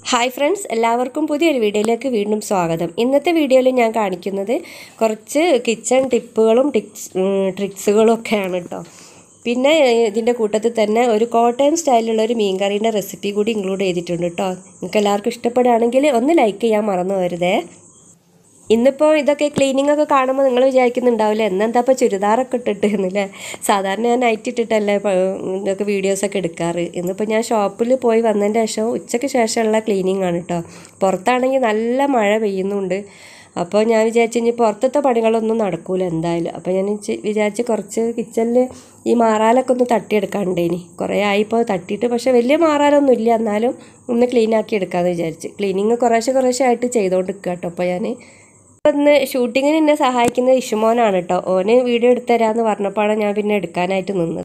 hi friends എല്ലാവർക്കും പുതിയൊരു വീഡിയോയിലേക്ക് വീണ്ടും സ്വാഗതം ഇന്നത്തെ വീഡിയോയിൽ ഞാൻ കാണിക്കുന്നത് കുറച്ച് കിച്ചൺ ടിപ്പുകളും ടിക്സ് ട്രിക്സുകളും ഒക്കെയാണ് കേട്ടോ പിന്നെ ഇതിൻ്റെ കൂട്ടത്തിൽ തന്നെ ഒരു കോട്ടയം സ്റ്റൈലിലുള്ള ഒരു മീൻകറീൻ്റെ റെസിപ്പി കൂടി ഇൻക്ലൂഡ് ചെയ്തിട്ടുണ്ട് കേട്ടോ നിങ്ങൾക്ക് എല്ലാവർക്കും ഇഷ്ടപ്പെടുകയാണെങ്കിൽ ഒന്ന് ലൈക്ക് ചെയ്യാൻ മറന്നു വരുതേ ഇന്നിപ്പോൾ ഇതൊക്കെ ക്ലീനിങ് ഒക്കെ കാണുമ്പോൾ നിങ്ങൾ വിചാരിക്കുന്നുണ്ടാവില്ല എന്നെന്താ ഇപ്പോൾ ചുരിദാറൊക്കെ ഇട്ടിട്ട് എന്നല്ലേ സാധാരണ ഞാൻ നൈറ്റ് ഇട്ടിട്ടല്ലേ പ- ഇതൊക്കെ വീഡിയോസൊക്കെ എടുക്കാറ് ഇന്നിപ്പോൾ ഞാൻ ഷോപ്പിൽ പോയി വന്നതിൻ്റെ ശേഷം ഉച്ചയ്ക്ക് ശേഷമുള്ള ക്ലീനിങ് ആണ് കേട്ടോ പുറത്താണെങ്കിൽ നല്ല മഴ പെയ്യുന്നുണ്ട് അപ്പോൾ ഞാൻ വിചാരിച്ചു ഇനി പുറത്തത്തെ പണികളൊന്നും നടക്കൂല എന്തായാലും അപ്പോൾ ഞാൻ ചി- വിചാരിച്ച് കുറച്ച് കിച്ചണിൽ ഈ മാറാലൊക്കെ ഒന്ന് തട്ടിയെടുക്കാണ്ടേനി കുറേ ആയിപ്പോൾ തട്ടിയിട്ട് പക്ഷേ വലിയ മാറാലൊന്നും ഇല്ല എന്നാലും ഒന്ന് ക്ലീൻ ആക്കി എടുക്കാമെന്ന് വിചാരിച്ച് ക്ലീനിങ് കുറേശ്ശെ കുറേശ്ശെ ആയിട്ട് ചെയ്തുകൊണ്ട് നിൽക്കുക കേട്ടോ അപ്പോൾ ഞാൻ ഇന്ന് ഷൂട്ടിങ്ങിന് എന്നെ സഹായിക്കുന്നത് ഇഷുമോനാണ് കേട്ടോ ഓന് വീഡിയോ എടുത്തു തരാമെന്ന് പറഞ്ഞപ്പോഴാണ് ഞാൻ പിന്നെ എടുക്കാനായിട്ട് നിന്നത്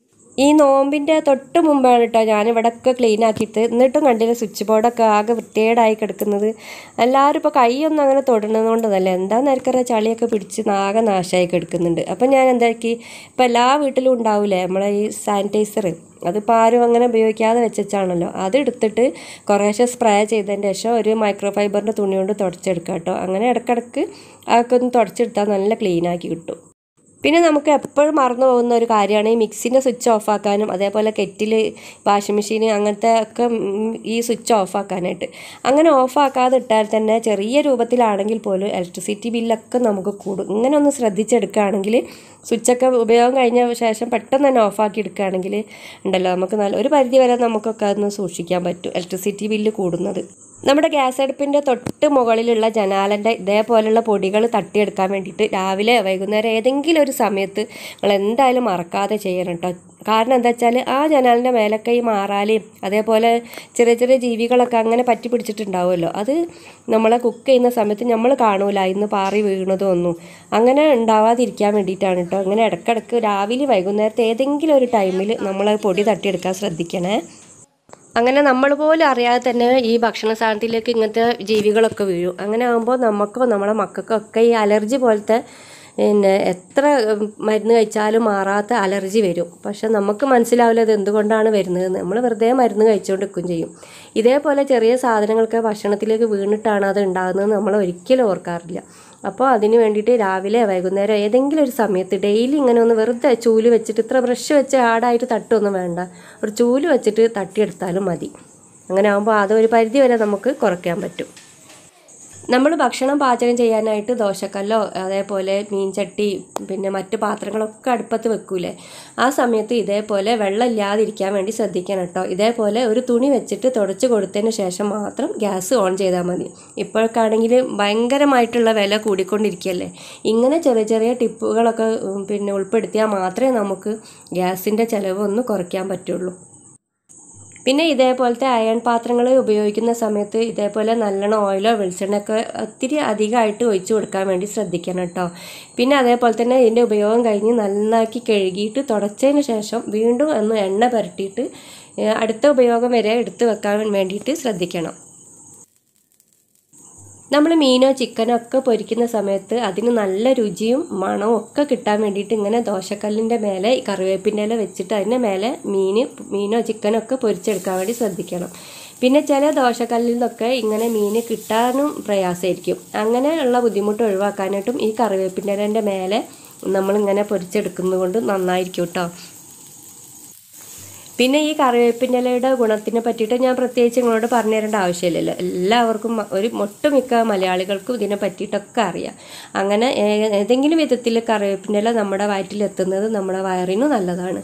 ഈ നോമ്പിൻ്റെ തൊട്ട് മുമ്പാണ് കേട്ടോ ഞാൻ ഇവിടെയൊക്കെ ക്ലീൻ ആക്കിയിട്ട് എന്നിട്ടും കണ്ടില്ല സ്വിച്ച് ബോർഡൊക്കെ ആകെ വൃത്തികേടായി കിടക്കുന്നത് എല്ലാവരും ഇപ്പോൾ കൈയൊന്നും അങ്ങനെ തൊടുന്നതുകൊണ്ടതല്ല എന്താ നിരക്കറ ചളിയൊക്കെ പിടിച്ച് ആകെ നാശമായി കിടക്കുന്നുണ്ട് അപ്പം ഞാൻ എന്താക്കി ഇപ്പം എല്ലാ വീട്ടിലും ഉണ്ടാവില്ലേ നമ്മളെ ഈ സാനിറ്റൈസർ അതിപ്പോൾ ആരും അങ്ങനെ ഉപയോഗിക്കാതെ വെച്ചാണല്ലോ അത് എടുത്തിട്ട് കുറേശ്ശെ സ്പ്രേ ചെയ്തതിൻ്റെ ശേഷം ഒരു മൈക്രോ ഫൈബറിൻ്റെ തുണി കൊണ്ട് തുടച്ചെടുക്കുക കേട്ടോ അങ്ങനെ ഇടയ്ക്കിടയ്ക്ക് അതൊക്കെ ഒന്ന് തുടച്ചെടുത്താൽ നല്ല ക്ലീനാക്കി കിട്ടും പിന്നെ നമുക്ക് എപ്പോഴും മറന്നു പോകുന്ന ഒരു കാര്യമാണ് ഈ മിക്സിൻ്റെ സ്വിച്ച് ഓഫ് ആക്കാനും അതേപോലെ കെറ്റിൽ വാഷിംഗ് മെഷീൻ അങ്ങനത്തെ ഒക്കെ ഉം, ഈ സ്വിച്ച് ഓഫ് ആക്കാനായിട്ട് അങ്ങനെ ഓഫ് ആക്കാതെ ഇട്ടാൽ തന്നെ ചെറിയ രൂപത്തിലാണെങ്കിൽ പോലും ഇലക്ട്രിസിറ്റി ബില്ലൊക്കെ നമുക്ക് കൂടും ഇങ്ങനെ ഒന്ന് ശ്രദ്ധിച്ചെടുക്കുകയാണെങ്കിൽ സ്വിച്ചൊക്കെ ഉപയോഗം കഴിഞ്ഞ ശേഷം പെട്ടെന്ന് തന്നെ ഓഫാക്കി എടുക്കുകയാണെങ്കിൽ ഉണ്ടല്ലോ നമുക്ക് നല്ല ഒരു പരിധി വരെ നമുക്കൊക്കെ അതൊന്ന് സൂക്ഷിക്കാൻ പറ്റും ഇലക്ട്രിസിറ്റി ബില്ല് കൂടുന്നത് നമ്മുടെ ഗ്യാസ് അടുപ്പിൻ്റെ തൊട്ട് മുകളിലുള്ള ജനാലൻ്റെ ഇതേപോലുള്ള പൊടികൾ തട്ടിയെടുക്കാൻ വേണ്ടിയിട്ട് രാവിലെ വൈകുന്നേരം ഏതെങ്കിലും ഒരു സമയത്ത് നിങ്ങൾ എന്തായാലും മറക്കാതെ ചെയ്യണം കേട്ടോ കാരണം എന്താ വെച്ചാൽ ആ ജനാലിൻ്റെ മേലൊക്കെ ഈ മാറാലയും അതേപോലെ ചെറിയ ചെറിയ ജീവികളൊക്കെ അങ്ങനെ പറ്റി പിടിച്ചിട്ടുണ്ടാവുമല്ലോ അത് നമ്മളെ കുക്ക് ചെയ്യുന്ന സമയത്ത് നമ്മൾ കാണൂല ഇന്ന് പാറി വീണതോ ഒന്നും അങ്ങനെ ഉണ്ടാവാതിരിക്കാൻ വേണ്ടിയിട്ടാണ് കേട്ടോ അങ്ങനെ ഇടയ്ക്കിടയ്ക്ക് രാവിലെ വൈകുന്നേരത്തെ ഏതെങ്കിലും ഒരു ടൈമിൽ നമ്മൾ പൊടി തട്ടിയെടുക്കാൻ ശ്രദ്ധിക്കണേ അങ്ങനെ നമ്മൾ പോലും അറിയാതെ തന്നെ ഈ ഭക്ഷണ സാധനത്തിലേക്ക് ഇങ്ങനത്തെ ജീവികളൊക്കെ വീഴും അങ്ങനെ ആകുമ്പോൾ നമുക്കോ നമ്മളെ മക്കൾക്കോ ഒക്കെ ഈ അലർജി പോലത്തെ പിന്നെ എത്ര ഉം, മരുന്ന് കഴിച്ചാലും മാറാത്ത അലർജി വരും പക്ഷെ നമുക്ക് മനസ്സിലാവില്ല ഇത് എന്തുകൊണ്ടാണ് വരുന്നത് നമ്മൾ വെറുതെ മരുന്ന് കഴിച്ചുകൊണ്ടിരിക്കുകയും ചെയ്യും ഇതേപോലെ ചെറിയ സാധനങ്ങളൊക്കെ ഭക്ഷണത്തിലേക്ക് വീണിട്ടാണ് അത് ഉണ്ടാകുന്നത് നമ്മൾ ഒരിക്കലും ഓർക്കാറില്ല അപ്പോൾ അതിന് വേണ്ടിയിട്ട് രാവിലെ വൈകുന്നേരം ഏതെങ്കിലും ഒരു സമയത്ത് ഡെയിലി ഇങ്ങനെ ഒന്ന് വെറുതെ ചൂല് വെച്ചിട്ട് ഇത്ര ബ്രഷ് വെച്ച് ആടായിട്ട് തട്ടൊന്നും വേണ്ട ഒരു ചൂല് വെച്ചിട്ട് തട്ടിയെടുത്താലും മതി അങ്ങനെ ആകുമ്പോൾ അത് ഒരു പരിധി വരെ നമുക്ക് കുറയ്ക്കാൻ പറ്റും നമ്മൾ ഭക്ഷണം പാചകം ചെയ്യാനായിട്ട് ദോശക്കല്ലോ അതേപോലെ മീൻചട്ടി പിന്നെ മറ്റു പാത്രങ്ങളൊക്കെ അടുപ്പത്ത് വെക്കൂലേ ആ സമയത്ത് ഇതേപോലെ വെള്ളം ഇല്ലാതിരിക്കാൻ വേണ്ടി ശ്രദ്ധിക്കണം കേട്ടോ ഇതേപോലെ ഒരു തുണി വെച്ചിട്ട് തുടച്ച് കൊടുത്തതിന് ശേഷം മാത്രം ഗ്യാസ് ഓൺ ചെയ്താൽ മതി ഇപ്പോഴൊക്കെയാണെങ്കിൽ ഭയങ്കരമായിട്ടുള്ള വില കൂടിക്കൊണ്ടിരിക്കുകയല്ലേ ഇങ്ങനെ ചെറിയ ചെറിയ ടിപ്പുകളൊക്കെ ഉം, പിന്നെ ഉൾപ്പെടുത്തിയാൽ മാത്രമേ നമുക്ക് ഗ്യാസിൻ്റെ ചിലവ് ഒന്ന് കുറയ്ക്കാൻ പറ്റുള്ളൂ പിന്നെ ഇതേപോലത്തെ അയൺ പാത്രങ്ങൾ ഉപയോഗിക്കുന്ന സമയത്ത് ഇതേപോലെ നല്ലോണം ഓയിലോ വെളിച്ചെണ്ണയൊക്കെ ഒത്തിരി അധികമായിട്ട് ഒഴിച്ചു കൊടുക്കാൻ വേണ്ടി ശ്രദ്ധിക്കണം കേട്ടോ പിന്നെ അതേപോലെ തന്നെ ഇതിൻ്റെ ഉപയോഗം കഴിഞ്ഞ് നന്നാക്കി കഴുകിയിട്ട് തുടച്ചതിന് ശേഷം വീണ്ടും ഒന്ന് എണ്ണ പുരട്ടിയിട്ട് ഏഹ്, അടുത്ത ഉപയോഗം വരെ എടുത്ത് വെക്കാൻ വേണ്ടിയിട്ട് ശ്രദ്ധിക്കണം നമ്മൾ മീനോ ചിക്കനോ ഒക്കെ പൊരിക്കുന്ന സമയത്ത് അതിന് നല്ല രുചിയും മണവും ഒക്കെ കിട്ടാൻ വേണ്ടിയിട്ട് ഇങ്ങനെ ദോശക്കല്ലിൻ്റെ മേലെ ഈ കറിവേപ്പിൻ്റെ ഇല വെച്ചിട്ട് അതിൻ്റെ മേലെ മീൻ മീനോ ചിക്കനോ ഒക്കെ പൊരിച്ചെടുക്കാൻ വേണ്ടി ശ്രദ്ധിക്കണം പിന്നെ ചില ദോശക്കല്ലിൽ നിന്നൊക്കെ ഇങ്ങനെ മീൻ കിട്ടാനും പ്രയാസമായിരിക്കും അങ്ങനെയുള്ള ബുദ്ധിമുട്ട് ഒഴിവാക്കാനായിട്ടും ഈ കറിവേപ്പിൻ്റെ ഇലേൻ്റെ മേലെ നമ്മളിങ്ങനെ പൊരിച്ചെടുക്കുന്നത് കൊണ്ട് നന്നായിരിക്കും കേട്ടോ പിന്നെ ഈ കറിവേപ്പിൻ്റെ ഇലയുടെ ഗുണത്തിനെ പറ്റിയിട്ട് ഞാൻ പ്രത്യേകിച്ച് നിങ്ങളോട് പറഞ്ഞു തരേണ്ട ആവശ്യമില്ലല്ലോ എല്ലാവർക്കും മ- ഒരു ഒട്ടുമിക്ക മലയാളികൾക്കും ഇതിനെ പറ്റിയിട്ടൊക്കെ അറിയാം അങ്ങനെ ഏ- ഏതെങ്കിലും വിധത്തിൽ കറിവേപ്പിൻ്റെ ഇല നമ്മുടെ വയറ്റിലെത്തുന്നത് നമ്മുടെ വയറിന് നല്ലതാണ്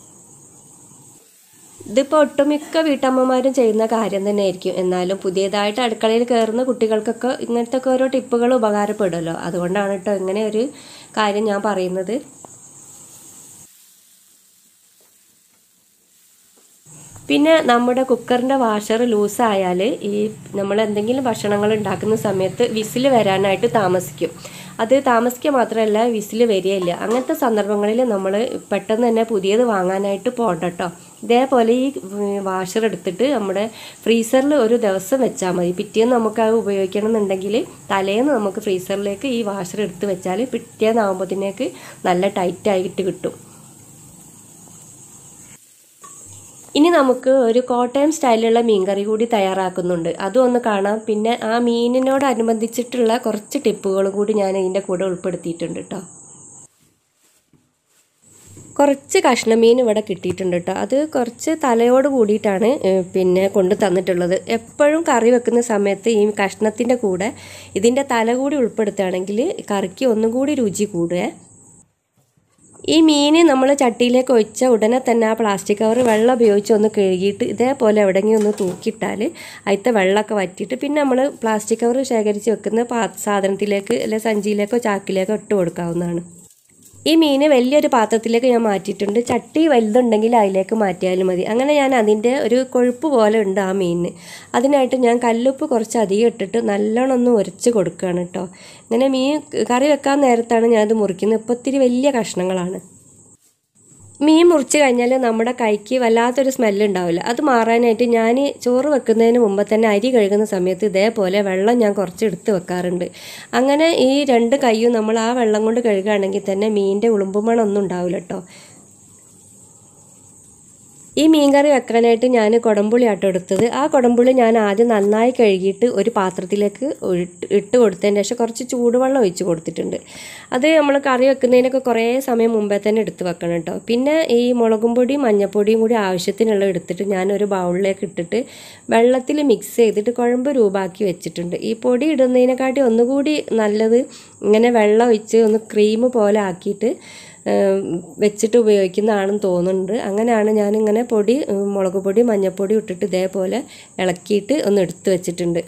ഇതിപ്പോൾ ഒട്ടുമിക്ക വീട്ടമ്മമാരും ചെയ്യുന്ന കാര്യം തന്നെ ആയിരിക്കും എന്നാലും പുതിയതായിട്ട് അടുക്കളയിൽ കയറുന്ന കുട്ടികൾക്കൊക്കെ ഇങ്ങനത്തെ ഒക്കെ ഓരോ ടിപ്പുകൾ ഉപകാരപ്പെടുമല്ലോ അതുകൊണ്ടാണ് കേട്ടോ ഇങ്ങനെ ഒരു കാര്യം ഞാൻ പറയുന്നത് പിന്നെ നമ്മുടെ കുക്കറിൻ്റെ വാഷർ ലൂസായാൽ ഈ നമ്മൾ എന്തെങ്കിലും ഭക്ഷണങ്ങൾ ഉണ്ടാക്കുന്ന സമയത്ത് വിസിൽ വരാനായിട്ട് താമസിക്കും അത് താമസിക്കുക മാത്രമല്ല വിസിൽ വരികയില്ല അങ്ങനത്തെ സന്ദർഭങ്ങളിൽ നമ്മൾ പെട്ടെന്ന് തന്നെ പുതിയത് വാങ്ങാനായിട്ട് പോകണ്ട കേട്ടോ ഇതേപോലെ ഈ വാഷർ എടുത്തിട്ട് നമ്മുടെ ഫ്രീസറിൽ ഒരു ദിവസം വെച്ചാൽ മതി പിറ്റേന്ന് നമുക്ക് അത് ഉപയോഗിക്കണം എന്നുണ്ടെങ്കിൽ തലേന്ന് നമുക്ക് ഫ്രീസറിലേക്ക് ഈ വാഷർ എടുത്ത് വെച്ചാൽ പിറ്റേന്നാകുമ്പോഴത്തേക്ക് നല്ല ടൈറ്റായിട്ട് കിട്ടും ഇനി നമുക്ക് ഒരു കോട്ടയം സ്റ്റൈലിലുള്ള മീൻകറി കൂടി തയ്യാറാക്കുന്നുണ്ട് അതും ഒന്ന് കാണാം പിന്നെ ആ മീനിനോടനുബന്ധിച്ചിട്ടുള്ള കുറച്ച് ടിപ്പുകളും കൂടി ഞാൻ ഇതിൻ്റെ കൂടെ ഉൾപ്പെടുത്തിയിട്ടുണ്ട് കേട്ടോ കുറച്ച് കഷ്ണമീൻ ഇവിടെ കിട്ടിയിട്ടുണ്ട് കേട്ടോ അത് കുറച്ച് തലയോട് കൂടിയിട്ടാണ് ഏഹ്, പിന്നെ കൊണ്ട് തന്നിട്ടുള്ളത് എപ്പോഴും കറി വെക്കുന്ന സമയത്ത് ഈ കഷ്ണത്തിൻ്റെ കൂടെ ഇതിൻ്റെ തല കൂടി ഉൾപ്പെടുത്തുകയാണെങ്കിൽ കറിക്ക് ഒന്നും കൂടി രുചി കൂടുകയെ ഈ മീൻ നമ്മൾ ചട്ടിയിലേക്ക് ഒഴിച്ച ഉടനെ തന്നെ ആ പ്ലാസ്റ്റിക് കവർ വെള്ളം ഉപയോഗിച്ച് ഒന്ന് കഴുകിയിട്ട് ഇതേപോലെ എവിടെയെങ്കിലും ഒന്ന് തൂക്കിയിട്ടാൽ അതിലത്തെ വെള്ളമൊക്കെ വറ്റിയിട്ട് പിന്നെ നമ്മൾ പ്ലാസ്റ്റിക് കവർ ശേഖരിച്ച് വെക്കുന്ന പാ സാധനത്തിലേക്ക് അല്ലെ സഞ്ചിയിലേക്കോ ചാക്കിലേക്കോ ഇട്ട് കൊടുക്കാവുന്നതാണ് ഈ മീൻ വലിയൊരു പാത്രത്തിലേക്ക് ഞാൻ മാറ്റിയിട്ടുണ്ട് ചട്ടി വലുതുണ്ടെങ്കിൽ അതിലേക്ക് മാറ്റിയാലും മതി അങ്ങനെ ഞാൻ അതിൻ്റെ ഒരു കൊഴുപ്പ് പോലെ ഉണ്ട് ആ മീനിന് അതിനായിട്ട് ഞാൻ കല്ലുപ്പ് കുറച്ച് അധികം ഇട്ടിട്ട് നല്ലോണം ഒന്ന് ഉരച്ച് കൊടുക്കുകയാണ് കേട്ടോ ഇങ്ങനെ മീൻ കറി വെക്കാൻ നേരത്താണ് ഞാനത് മുറിക്കുന്നത് ഇപ്പോൾ ഇത്തിരി വലിയ കഷ്ണങ്ങളാണ് മീൻ മുറിച്ച് കഴിഞ്ഞാൽ നമ്മുടെ കൈക്ക് വല്ലാത്തൊരു സ്മെല്ല് ഉണ്ടാവില്ല അത് മാറാനായിട്ട് ഞാൻ ചോറ് വെക്കുന്നതിന് മുമ്പ് തന്നെ അരി കഴുകുന്ന സമയത്ത് ഇതേപോലെ വെള്ളം ഞാൻ കുറച്ച് എടുത്ത് വെക്കാറുണ്ട് അങ്ങനെ ഈ രണ്ട് കൈയും നമ്മൾ ആ വെള്ളം കൊണ്ട് കഴുകുകയാണെങ്കിൽ തന്നെ മീനിൻ്റെ ഉളുമ്പുമണം ഒന്നും ഉണ്ടാവില്ല കേട്ടോ ഈ മീൻകറി വെക്കാനായിട്ട് ഞാൻ കുടംപുളി ആട്ടോ എടുത്തത് ആ കുടംപുളി ഞാൻ ആദ്യം നന്നായി കഴുകിയിട്ട് ഒരു പാത്രത്തിലേക്ക് ഇട്ട് ഇട്ട് കൊടുത്തതിന് ശേഷം കുറച്ച് ചൂടുവെള്ളം ഒഴിച്ച് കൊടുത്തിട്ടുണ്ട് അത് നമ്മൾ കറി വെക്കുന്നതിനൊക്കെ കുറേ സമയം മുമ്പേ തന്നെ എടുത്ത് വെക്കണം കേട്ടോ പിന്നെ ഈ മുളകും പൊടിയും മഞ്ഞൾപ്പൊടിയും കൂടി ആവശ്യത്തിനുള്ള എടുത്തിട്ട് ഞാൻ ഒരു ബൗളിലേക്ക് ഇട്ടിട്ട് വെള്ളത്തിൽ മിക്സ് ചെയ്തിട്ട് കുഴമ്പ് രൂപമാക്കി വെച്ചിട്ടുണ്ട് ഈ പൊടി ഇടുന്നതിനെക്കാട്ടി ഒന്നുകൂടി നല്ലത് ഇങ്ങനെ വെള്ളം ഒഴിച്ച് ഒന്ന് ക്രീം പോലെ ആക്കിയിട്ട് ഏം, വെച്ചിട്ട് ഉപയോഗിക്കുന്നതാണെന്ന് തോന്നുന്നുണ്ട് അങ്ങനെയാണ് ഞാനിങ്ങനെ പൊടി ഉം, മുളക് പൊടി മഞ്ഞൾപ്പൊടി ഇട്ടിട്ട് ഇതേപോലെ ഇളക്കിയിട്ട് ഒന്ന് എടുത്ത് വെച്ചിട്ടുണ്ട്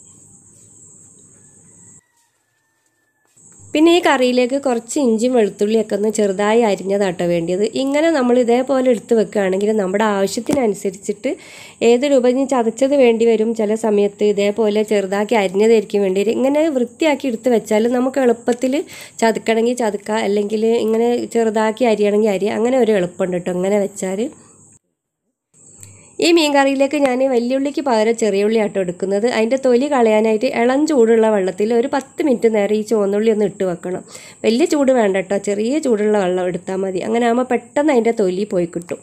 പിന്നെ ഈ കറിയിലേക്ക് കുറച്ച് ഇഞ്ചിയും വെളുത്തുള്ളിയൊക്കെ ഒന്ന് ചെറുതായി അരിഞ്ഞതാട്ടോ വേണ്ടിയത് ഇങ്ങനെ നമ്മൾ ഇതേപോലെ എടുത്ത് വെക്കുകയാണെങ്കിൽ നമ്മുടെ ആവശ്യത്തിനനുസരിച്ചിട്ട് ഏത് രൂപ ഇനി ചതച്ചത് വേണ്ടി വരും ചില സമയത്ത് ഇതേപോലെ ചെറുതാക്കി അരിഞ്ഞതായിരിക്കും വേണ്ടി വരും ഇങ്ങനെ വൃത്തിയാക്കി എടുത്ത് വെച്ചാൽ നമുക്ക് എളുപ്പത്തിൽ ചതുക്കണമെങ്കിൽ ചതുക്കുക അല്ലെങ്കിൽ ഇങ്ങനെ ചെറുതാക്കി അരിയണമെങ്കിൽ അരി അങ്ങനെ ഒരു എളുപ്പമുണ്ട് കേട്ടോ ഇങ്ങനെ വെച്ചാൽ ഈ മീൻ കറിയിലേക്ക് ഞാൻ വലിയുള്ളിക്ക് പകരം ചെറിയ ഉള്ളി ആട്ടോ എടുക്കുന്നത് അതിൻ്റെ തൊലി കളയാനായിട്ട് ഇളം ചൂടുള്ള വെള്ളത്തിൽ ഒരു പത്ത് മിനിറ്റ് നേരം ഈ ചുവന്നുള്ളി ഒന്ന് ഇട്ട് വെക്കണം വലിയ ചൂട് വേണ്ട കേട്ടോ ചെറിയ ചൂടുള്ള വെള്ളം എടുത്താൽ മതി അങ്ങനെ ആകുമ്പോൾ പെട്ടെന്ന് അതിൻ്റെ തൊലി പോയി കിട്ടും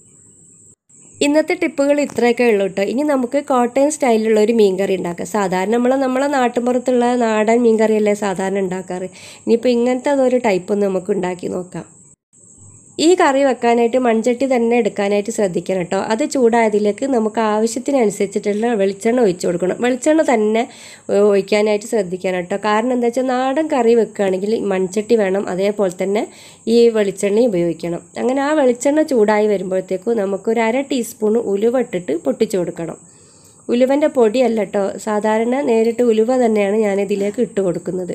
ഇന്നത്തെ ടിപ്പുകൾ ഇത്രയൊക്കെ ഉള്ളൂ കേട്ടോ ഇനി നമുക്ക് കോട്ടയം സ്റ്റൈലിലുള്ള ഒരു മീൻ കറി ഉണ്ടാക്കാം സാധാരണ നമ്മൾ നമ്മളെ നാട്ടിൻപുറത്തുള്ള നാടൻ മീൻ കറിയല്ലേ സാധാരണ ഉണ്ടാക്കാറ് ഇനിയിപ്പോൾ ഇങ്ങനത്തെ അതൊരു ടൈപ്പ് ഒന്ന് നമുക്ക് ഉണ്ടാക്കി നോക്കാം ഈ കറി വെക്കാനായിട്ട് മൺചട്ടി തന്നെ എടുക്കാനായിട്ട് ശ്രദ്ധിക്കണം കേട്ടോ അത് ചൂടായതിലേക്ക് നമുക്ക് ആവശ്യത്തിനനുസരിച്ചിട്ടുള്ള വെളിച്ചെണ്ണ ഒഴിച്ചു കൊടുക്കണം വെളിച്ചെണ്ണ തന്നെ ഏഹ്, ഒഴിക്കാനായിട്ട് ശ്രദ്ധിക്കണം കേട്ടോ കാരണം എന്താ വെച്ചാൽ നാടൻ കറി വെക്കുകയാണെങ്കിൽ മൺചട്ടി വേണം അതേപോലെ തന്നെ ഈ വെളിച്ചെണ്ണ ഉപയോഗിക്കണം അങ്ങനെ ആ വെളിച്ചെണ്ണ ചൂടായി വരുമ്പോഴത്തേക്കും നമുക്കൊരു അര ടീസ്പൂൺ ഉലുവ ഇട്ടിട്ട് പൊട്ടിച്ചു കൊടുക്കണം ഉലുവൻ്റെ പൊടിയല്ല കേട്ടോ സാധാരണ നേരിട്ട് ഉലുവ തന്നെയാണ് ഞാനിതിലേക്ക് ഇട്ട് കൊടുക്കുന്നത്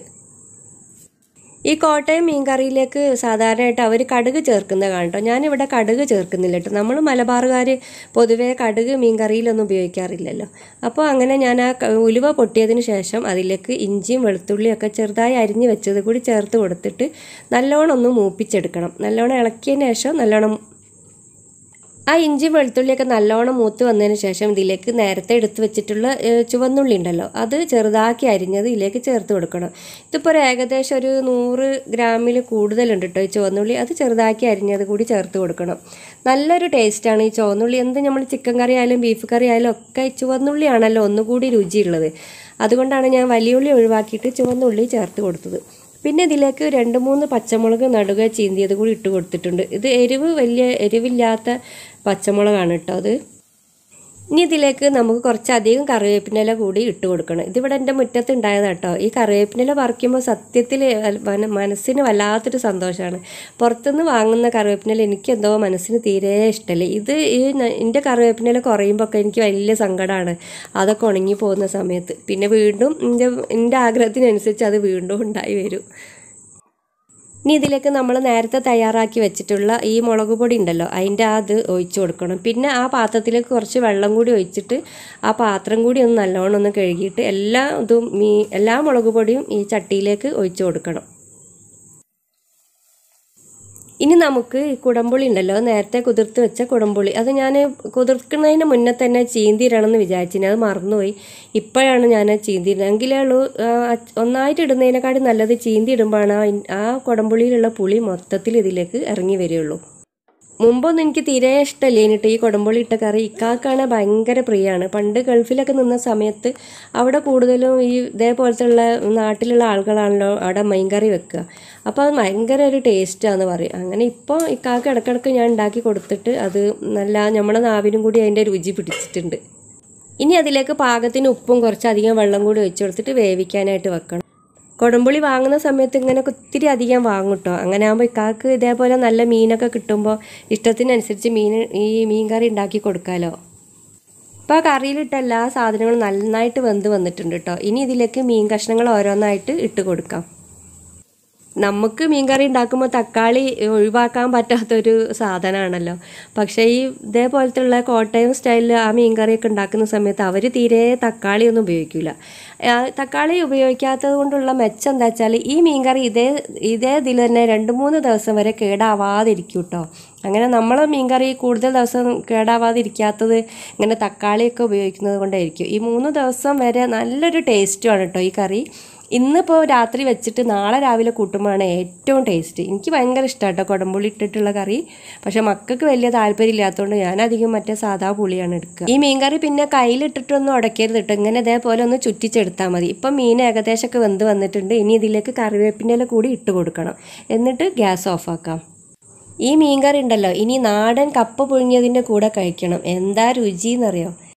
ഈ കോട്ടയം മീൻ കറിയിലേക്ക് സാധാരണയായിട്ട് അവർ കടുക് ചേർക്കുന്നത് കാണട്ടോ ഞാനിവിടെ കടുക് ചേർക്കുന്നില്ല കേട്ടോ നമ്മൾ മലബാറുകാർ പൊതുവേ കടുക് മീൻ കറിയിലൊന്നും ഉപയോഗിക്കാറില്ലല്ലോ അപ്പോൾ അങ്ങനെ ഞാൻ ആ ക- ഉലുവ പൊട്ടിയതിന് ശേഷം അതിലേക്ക് ഇഞ്ചിയും വെളുത്തുള്ളിയും ഒക്കെ ചെറുതായി അരിഞ്ഞ് വെച്ചത് കൂടി ചേർത്ത് കൊടുത്തിട്ട് നല്ലോണം ഒന്ന് മൂപ്പിച്ചെടുക്കണം നല്ലോണം ഇളക്കിയതിന് ശേഷം നല്ലോണം ആ ഇഞ്ചി വെളുത്തുള്ളിയൊക്കെ നല്ലോണം മൂത്ത് വന്നതിന് ശേഷം ഇതിലേക്ക് നേരത്തെ എടുത്ത് വെച്ചിട്ടുള്ള ഏഹ്, ചുവന്നുള്ളി ഉണ്ടല്ലോ അത് ചെറുതാക്കി അരിഞ്ഞത് ഇതിലേക്ക് ചേർത്ത് കൊടുക്കണം ഇതിപ്പോൾ ഒരു ഏകദേശം ഒരു നൂറ് ഗ്രാമിൽ കൂടുതലുണ്ട് കേട്ടോ ഈ ചുവന്നുള്ളി അത് ചെറുതാക്കി അരിഞ്ഞത് കൂടി ചേർത്ത് കൊടുക്കണം നല്ലൊരു ടേസ്റ്റാണ് ഈ ചുവന്നുള്ളി എന്ത് നമ്മൾ ചിക്കൻ കറി ആയാലും ബീഫ് കറി ആയാലും ഒക്കെ ഈ ചുവന്നുള്ളിയാണല്ലോ ഒന്നുകൂടി രുചിയുള്ളത് അതുകൊണ്ടാണ് ഞാൻ വലിയ ഉള്ളി ഒഴിവാക്കിയിട്ട് ചുവന്നുള്ളി ചേർത്ത് കൊടുത്തത് പിന്നെ ഇതിലേക്ക് രണ്ട് മൂന്ന് പച്ചമുളക് നടുക ചീന്തിയത് കൂടി ഇട്ട് കൊടുത്തിട്ടുണ്ട് ഇത് എരിവ് വലിയ എരിവില്ലാത്ത പച്ചമുളകാണ് കേട്ടോ അത് ഇനി ഇതിലേക്ക് നമുക്ക് കുറച്ചധികം കറിവേപ്പിനില കൂടി ഇട്ട് കൊടുക്കണം ഇതിവിടെ എൻ്റെ മുറ്റത്ത് ഉണ്ടായതാണ് കേട്ടോ ഈ കറിവേപ്പിനില പറിക്കുമ്പോൾ സത്യത്തിൽ മന- മനസ്സിന് വല്ലാത്തൊരു സന്തോഷമാണ് പുറത്തുനിന്ന് വാങ്ങുന്ന കറിവേപ്പിനില എനിക്ക് എന്തോ മനസ്സിന് തീരെ ഇഷ്ടമല്ല ഇത് ഈ ന- എൻ്റെ കറിവേപ്പിനില കുറയുമ്പോൾ ഒക്കെ എനിക്ക് വലിയ സങ്കടമാണ് അതൊക്കെ ഉണങ്ങി പോകുന്ന സമയത്ത് പിന്നെ വീണ്ടും എൻ്റെ എൻ്റെ ആഗ്രഹത്തിനനുസരിച്ച് അത് വീണ്ടും ഉണ്ടായി വരും ഇനി ഇതിലേക്ക് നമ്മൾ നേരത്തെ തയ്യാറാക്കി വെച്ചിട്ടുള്ള ഈ മുളക് പൊടി ഉണ്ടല്ലോ അതിൻ്റെ ആ അത് ഒഴിച്ചു കൊടുക്കണം പിന്നെ ആ പാത്രത്തിലേക്ക് കുറച്ച് വെള്ളം കൂടി ഒഴിച്ചിട്ട് ആ പാത്രം കൂടി ഒന്ന് നല്ലോണം ഒന്ന് കഴുകിയിട്ട് എല്ലാ ഇതും ഈ എല്ലാ മുളക് പൊടിയും ഈ ചട്ടിയിലേക്ക് ഒഴിച്ചു കൊടുക്കണം ഇനി നമുക്ക് ഈ കുടംപുളി ഉണ്ടല്ലോ നേരത്തെ കുതിർത്ത് വെച്ച കുടംപുളി അത് ഞാൻ കുതിർക്കുന്നതിന് മുന്നേ തന്നെ ചീന്തിയിടണമെന്ന് വിചാരിച്ചിന് അത് മറന്നുപോയി ഇപ്പോഴാണ് ഞാൻ ചീന്തിയിടുന്നത് എങ്കിലേ ഉള്ളൂ ആ, ഒന്നായിട്ട് ഇടുന്നതിനെക്കാട്ടി നല്ലത് ചീന്തി ഇടുമ്പോഴാണ് ആ ഇൻ- ആ കുടംപുളിയിലുള്ള പുളി മൊത്തത്തിൽ ഇതിലേക്ക് ഇറങ്ങി വരികയുള്ളൂ മുമ്പൊന്നും എനിക്ക് തീരെ ഇഷ്ടമല്ല എന്നിട്ട് ഈ കൊടമ്പുളി ഇട്ട കറി ഇക്കാക്കാണ് ഭയങ്കര പ്രിയമാണ് പണ്ട് ഗൾഫിലൊക്കെ നിന്ന സമയത്ത് അവിടെ കൂടുതലും ഈ ഇതേപോലത്തെ ഉള്ള നാട്ടിലുള്ള ആളുകളാണല്ലോ അവിടെ മീൻകറി വെക്കുക അപ്പോൾ അത് ഭയങ്കര ഒരു ടേസ്റ്റാന്ന് പറയും അങ്ങനെ ഇപ്പോൾ ഇക്കാക്ക് ഇടയ്ക്കിടയ്ക്ക് ഞാൻ ഉണ്ടാക്കി കൊടുത്തിട്ട് അത് നല്ല നമ്മുടെ നാവിനും കൂടി അതിൻ്റെ രുചി പിടിച്ചിട്ടുണ്ട് ഇനി അതിലേക്ക് പാകത്തിന് ഉപ്പും കുറച്ചധികം വെള്ളം കൂടി ഒഴിച്ചു കൊടുത്തിട്ട് വേവിക്കാനായിട്ട് വെക്കണം കൊടമ്പുളി വാങ്ങുന്ന സമയത്ത് ഇങ്ങനെ ഒത്തിരി അധികം വാങ്ങും കേട്ടോ അങ്ങനെ ആകുമ്പോൾ ഇക്കാക്ക് ഇതേപോലെ നല്ല മീനൊക്കെ കിട്ടുമ്പോൾ ഇഷ്ടത്തിനനുസരിച്ച് മീൻ ഈ മീൻ കറി ഉണ്ടാക്കി കൊടുക്കാമല്ലോ ഇപ്പോൾ ആ കറിയിലിട്ട എല്ലാ സാധനങ്ങളും നന്നായിട്ട് വെന്ത് വന്നിട്ടുണ്ട് കേട്ടോ ഇനി ഇതിലേക്ക് മീൻ കഷ്ണങ്ങൾ ഓരോന്നായിട്ട് ഇട്ട് കൊടുക്കാം നമുക്ക് മീൻകറി ഉണ്ടാക്കുമ്പോൾ തക്കാളി ഒഴിവാക്കാൻ പറ്റാത്തൊരു സാധനമാണല്ലോ പക്ഷേ ഈ ഇതേപോലത്തെ ഉള്ള കോട്ടയം സ്റ്റൈലിൽ ആ മീൻകറിയൊക്കെ ഉണ്ടാക്കുന്ന സമയത്ത് അവർ തീരെ തക്കാളി ഒന്നും ഉപയോഗിക്കില്ല ആ, തക്കാളി ഉപയോഗിക്കാത്തത് കൊണ്ടുള്ള മെച്ചം എന്താ വെച്ചാൽ ഈ മീൻകറി ഇതേ ഇതേ ഇതിൽ തന്നെ രണ്ട് മൂന്ന് ദിവസം വരെ കേടാവാതിരിക്കും കേട്ടോ അങ്ങനെ നമ്മൾ മീൻകറി കൂടുതൽ ദിവസം കേടാവാതിരിക്കാത്തത് ഇങ്ങനെ തക്കാളിയൊക്കെ ഉപയോഗിക്കുന്നത് കൊണ്ടായിരിക്കും ഈ മൂന്ന് ദിവസം വരെ നല്ലൊരു ടേസ്റ്റുമാണ് കേട്ടോ ഈ കറി ഇന്നിപ്പോൾ രാത്രി വെച്ചിട്ട് നാളെ രാവിലെ കൂട്ടുമ്പോഴാണ് ഏറ്റവും ടേസ്റ്റ് എനിക്ക് ഭയങ്കര ഇഷ്ടമാണ് കേട്ടോ കുടംപുളി ഇട്ടിട്ടുള്ള കറി പക്ഷെ മക്കൾക്ക് വലിയ താല്പര്യം ഇല്ലാത്തതുകൊണ്ട് ഞാൻ അധികം മറ്റേ സാധാ പുളിയാണ് എടുക്കുക ഈ മീൻകറി പിന്നെ കയ്യിലിട്ടിട്ടൊന്നും ഉടക്കരുത് കേട്ടോ ഇങ്ങനെ ഇതേപോലെ ഒന്ന് ചുറ്റിച്ചെടുത്താൽ മതി ഇപ്പം മീൻ ഏകദേശമൊക്കെ വെന്ത് വന്നിട്ടുണ്ട് ഇനി ഇതിലേക്ക് കറിവേപ്പിൻ്റെ ഇല കൂടി ഇട്ട് കൊടുക്കണം എന്നിട്ട് ഗ്യാസ് ഓഫാക്കാം ഈ മീൻകറി ഉണ്ടല്ലോ ഇനി നാടൻ കപ്പ പുഴുങ്ങിയതിൻ്റെ കൂടെ കഴിക്കണം എന്താ രുചി എന്നറിയോ